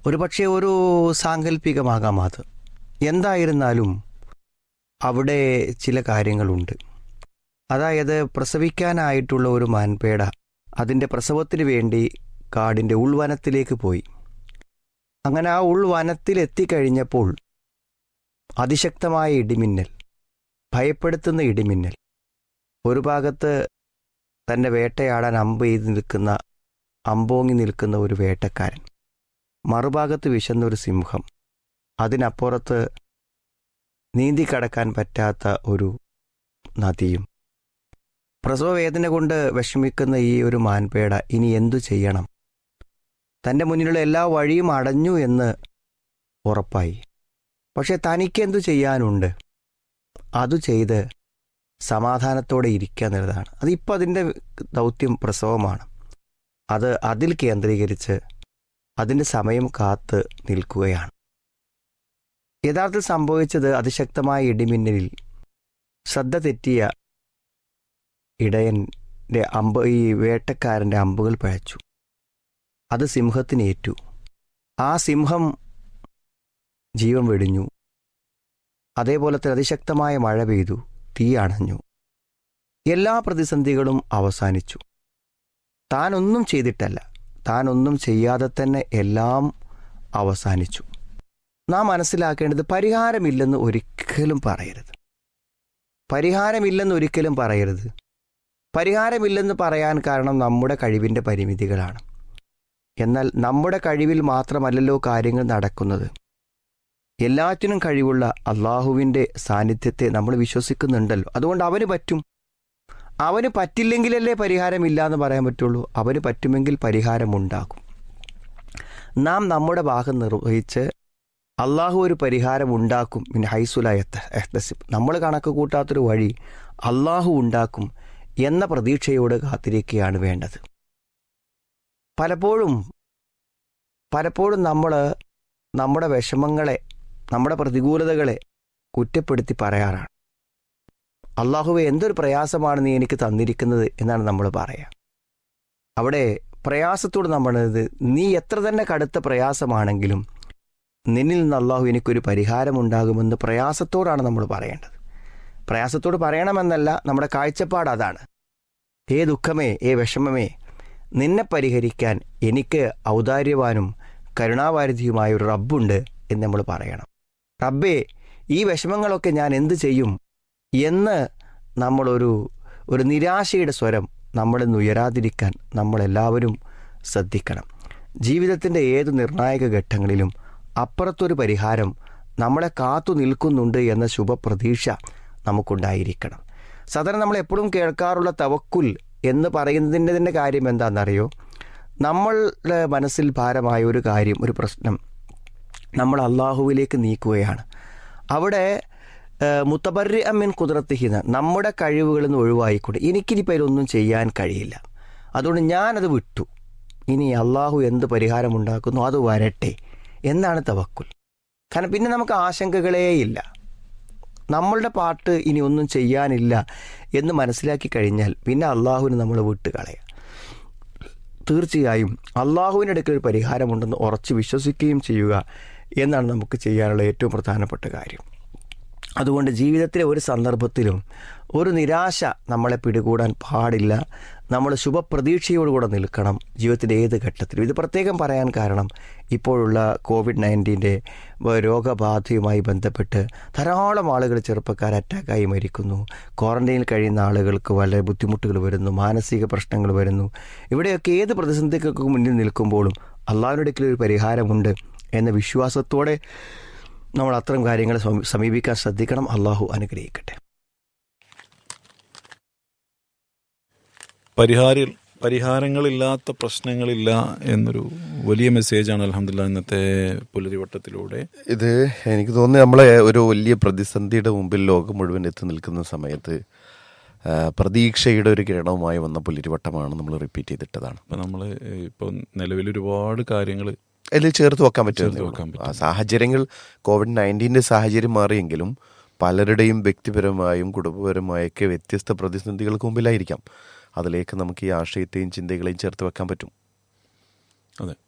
ഒരുപക്ഷെ ഒരു സാങ്കല്പികമാകാം അത് എന്തായിരുന്നാലും അവിടെ ചില കാര്യങ്ങളുണ്ട് അതായത് പ്രസവിക്കാനായിട്ടുള്ള ഒരു മാൻപേട അതിൻ്റെ പ്രസവത്തിന് വേണ്ടി കാടിൻ്റെ ഉൾവനത്തിലേക്ക് പോയി അങ്ങനെ ആ ഉൾവനത്തിൽ എത്തിക്കഴിഞ്ഞപ്പോൾ അതിശക്തമായ ഇടിമിന്നൽ ഭയപ്പെടുത്തുന്ന ഇടിമിന്നൽ ഒരു ഭാഗത്ത് തൻ്റെ വേട്ടയാടാൻ അമ്പ് ചെയ്ത് നിൽക്കുന്ന അമ്പോങ്ങി നിൽക്കുന്ന ഒരു വേട്ടക്കാരൻ മറുഭാഗത്ത് വിശന്ന ഒരു സിംഹം അതിനപ്പുറത്ത് നീന്തി കടക്കാൻ പറ്റാത്ത ഒരു നദിയും പ്രസവവേദന കൊണ്ട് വിഷമിക്കുന്ന ഈ ഒരു മാൻപേട ഇനി എന്തു ചെയ്യണം തൻ്റെ മുന്നിലുള്ള എല്ലാ വഴിയും അടഞ്ഞു എന്ന് ഉറപ്പായി പക്ഷെ തനിക്കെന്തു ചെയ്യാനുണ്ട് അതു ചെയ്ത് സമാധാനത്തോടെ ഇരിക്കുക എന്നുള്ളതാണ് അതിപ്പോൾ അതിൻ്റെ ദൗത്യം പ്രസവമാണ് അത് അതിൽ കേന്ദ്രീകരിച്ച് അതിൻ്റെ സമയം കാത്ത് നിൽക്കുകയാണ് യഥാർത്ഥത്തിൽ സംഭവിച്ചത് അതിശക്തമായ ഇടിമിന്നലിൽ ശ്രദ്ധ തെറ്റിയ ഇടയൻ്റെ അമ്പ് ഈ വേട്ടക്കാരൻ്റെ അമ്പുകൾ പഴച്ചു അത് സിംഹത്തിനേറ്റു ആ സിംഹം ജീവൻ വെടിഞ്ഞു അതേപോലെ തന്നെ അതിശക്തമായ മഴ പെയ്തു തീ അണഞ്ഞു എല്ലാ പ്രതിസന്ധികളും അവസാനിച്ചു താനൊന്നും ചെയ്തിട്ടല്ല താനൊന്നും ചെയ്യാതെ തന്നെ എല്ലാം അവസാനിച്ചു നാം മനസ്സിലാക്കേണ്ടത് പരിഹാരമില്ലെന്ന് ഒരിക്കലും പറയരുത് പരിഹാരമില്ലെന്ന് ഒരിക്കലും പറയരുത് പരിഹാരമില്ലെന്ന് പറയാൻ കാരണം നമ്മുടെ കഴിവിൻ്റെ പരിമിതികളാണ് എന്നാൽ നമ്മുടെ കഴിവിൽ മാത്രമല്ലല്ലോ കാര്യങ്ങൾ നടക്കുന്നത് എല്ലാറ്റിനും കഴിവുള്ള അള്ളാഹുവിൻ്റെ സാന്നിധ്യത്തെ നമ്മൾ വിശ്വസിക്കുന്നുണ്ടല്ലോ അതുകൊണ്ട് അവന് പറ്റും അവന് പറ്റില്ലെങ്കിലല്ലേ പരിഹാരമില്ല എന്ന് പറയാൻ പറ്റുള്ളൂ അവന് പറ്റുമെങ്കിൽ പരിഹാരമുണ്ടാകും നാം നമ്മുടെ ഭാഗം നിർവഹിച്ച് അള്ളാഹു ഒരു പരിഹാരം ഉണ്ടാക്കും പിന്നെ ഹൈസുലായത്ത് എഹ്തസിബ് നമ്മൾ കണക്ക് കൂട്ടാത്തൊരു വഴി അള്ളാഹു ഉണ്ടാക്കും എന്ന പ്രതീക്ഷയോട് കാത്തിരിക്കുകയാണ് വേണ്ടത് പലപ്പോഴും പലപ്പോഴും നമ്മൾ നമ്മുടെ വിഷമങ്ങളെ നമ്മുടെ പ്രതികൂലതകളെ കുറ്റപ്പെടുത്തി പറയാറാണ് അള്ളാഹുവെ എന്തൊരു പ്രയാസമാണ് നീ എനിക്ക് തന്നിരിക്കുന്നത് എന്നാണ് നമ്മൾ പറയുക അവിടെ പ്രയാസത്തോട് നമ്മളത് നീ എത്ര തന്നെ കടുത്ത പ്രയാസമാണെങ്കിലും നിന്നിൽ നിന്ന് അള്ളാഹു എനിക്കൊരു പരിഹാരമുണ്ടാകുമെന്ന് പ്രയാസത്തോടാണ് നമ്മൾ പറയേണ്ടത് പ്രയാസത്തോട് പറയണമെന്നല്ല നമ്മുടെ കാഴ്ചപ്പാട് അതാണ് ഏ ദുഃഖമേ ഏ വിഷമമേ നിന്നെ പരിഹരിക്കാൻ എനിക്ക് ഔദാര്യവാനും കരുണാവാരിധിയുമായ ഒരു റബ്ബുണ്ട് എന്ന് നമ്മൾ പറയണം റബ്ബേ ഈ വിഷമങ്ങളൊക്കെ ഞാൻ എന്ത് ചെയ്യും എന്ന് നമ്മളൊരു ഒരു നിരാശയുടെ സ്വരം നമ്മളിൽ നിന്ന് ഉയരാതിരിക്കാൻ നമ്മളെല്ലാവരും ശ്രദ്ധിക്കണം ജീവിതത്തിൻ്റെ ഏത് നിർണായക ഘട്ടങ്ങളിലും അപ്പുറത്തൊരു പരിഹാരം നമ്മളെ കാത്തു നിൽക്കുന്നുണ്ട് എന്ന ശുഭപ്രതീക്ഷ നമുക്കുണ്ടായിരിക്കണം സാധാരണ നമ്മൾ എപ്പോഴും കേൾക്കാറുള്ള തവക്കുൽ എന്ന് പറയുന്നതിൻ്റെ തന്നെ കാര്യം എന്താണെന്നറിയോ നമ്മളുടെ മനസ്സിൽ ഭാരമായ ഒരു കാര്യം ഒരു പ്രശ്നം നമ്മൾ അള്ളാഹുവിലേക്ക് നീക്കുകയാണ് അവിടെ മുത്തബറി അമ്മിൻ കുതിരത്തിഹിന്ന് നമ്മുടെ കഴിവുകളിൽ നിന്ന് ഒഴിവായിക്കൊണ്ട് എനിക്കിനിപ്പോൾ ഇതിലൊന്നും ചെയ്യാൻ കഴിയില്ല അതുകൊണ്ട് ഞാനത് വിട്ടു ഇനി അള്ളാഹു എന്ത് പരിഹാരം ഉണ്ടാക്കുന്നു അത് വരട്ടെ എന്നാണ് തവക്കുൽ കാരണം പിന്നെ നമുക്ക് ആശങ്കകളേയില്ല നമ്മളുടെ പാട്ട് ഇനി ഒന്നും ചെയ്യാനില്ല എന്ന് മനസ്സിലാക്കി കഴിഞ്ഞാൽ പിന്നെ അള്ളാഹുവിന് നമ്മൾ വിട്ട് കളയാം തീർച്ചയായും അള്ളാഹുവിൻ്റെ അടുക്കൽ ഒരു പരിഹാരമുണ്ടെന്ന് ഉറച്ച് വിശ്വസിക്കുകയും ചെയ്യുക എന്നാണ് നമുക്ക് ചെയ്യാനുള്ള ഏറ്റവും പ്രധാനപ്പെട്ട കാര്യം അതുകൊണ്ട് ജീവിതത്തിലെ ഒരു സന്ദർഭത്തിലും ഒരു നിരാശ നമ്മളെ പിടികൂടാൻ പാടില്ല നമ്മൾ ശുഭപ്രതീക്ഷയോടുകൂടെ നിൽക്കണം ജീവിതത്തിൻ്റെ ഏത് ഘട്ടത്തിലും ഇത് പ്രത്യേകം പറയാൻ കാരണം ഇപ്പോഴുള്ള കോവിഡ് നയൻറ്റീൻ്റെ രോഗബാധയുമായി ബന്ധപ്പെട്ട് ധാരാളം ആളുകൾ ചെറുപ്പക്കാർ അറ്റാക്കായി മരിക്കുന്നു ക്വാറന്റൈനിൽ കഴിയുന്ന ആളുകൾക്ക് വളരെ ബുദ്ധിമുട്ടുകൾ വരുന്നു മാനസിക പ്രശ്നങ്ങൾ വരുന്നു ഇവിടെയൊക്കെ ഏത് പ്രതിസന്ധികൾക്ക് മുന്നിൽ നിൽക്കുമ്പോഴും അള്ളാഹുവിൻ്റെ ഒരു പരിഹാരമുണ്ട് എന്ന വിശ്വാസത്തോടെ നമ്മൾ അത്തരം കാര്യങ്ങളെ സമീപിക്കാൻ ശ്രദ്ധിക്കണം അള്ളാഹു അനുഗ്രഹിക്കട്ടെ പരിഹാര പരിഹാരങ്ങളില്ലാത്ത പ്രശ്നങ്ങളില്ല എന്നൊരു വലിയ മെസ്സേജാണ് അലഹമില്ല ഇന്നത്തെ പുലരിവട്ടത്തിലൂടെ ഇത് എനിക്ക് തോന്നുന്നു നമ്മളെ ഒരു വലിയ പ്രതിസന്ധിയുടെ മുമ്പിൽ ലോകം മുഴുവൻ എത്തി നിൽക്കുന്ന സമയത്ത് പ്രതീക്ഷയുടെ ഒരു കിരണവുമായി വന്ന പുലരിവട്ടമാണ് നമ്മൾ റിപ്പീറ്റ് ചെയ്തിട്ടതാണ് അപ്പം നമ്മൾ ഇപ്പോൾ നിലവിൽ ഒരുപാട് കാര്യങ്ങൾ അതിൽ ചേർത്ത് വെക്കാൻ ചേർത്ത് വെക്കാൻ പറ്റും പറ്റും. ആ സാഹചര്യങ്ങൾ കോവിഡ് നയൻറ്റീൻ്റെ സാഹചര്യം മാറിയെങ്കിലും പലരുടെയും വ്യക്തിപരമായും കുടുംബപരമായൊക്കെ വ്യത്യസ്ത പ്രതിസന്ധികൾക്ക് മുമ്പിലായിരിക്കാം അതിലേക്ക് നമുക്ക് ഈ ആശയത്തെയും ചിന്തകളെയും ചേർത്ത് വെക്കാൻ പറ്റും അതെ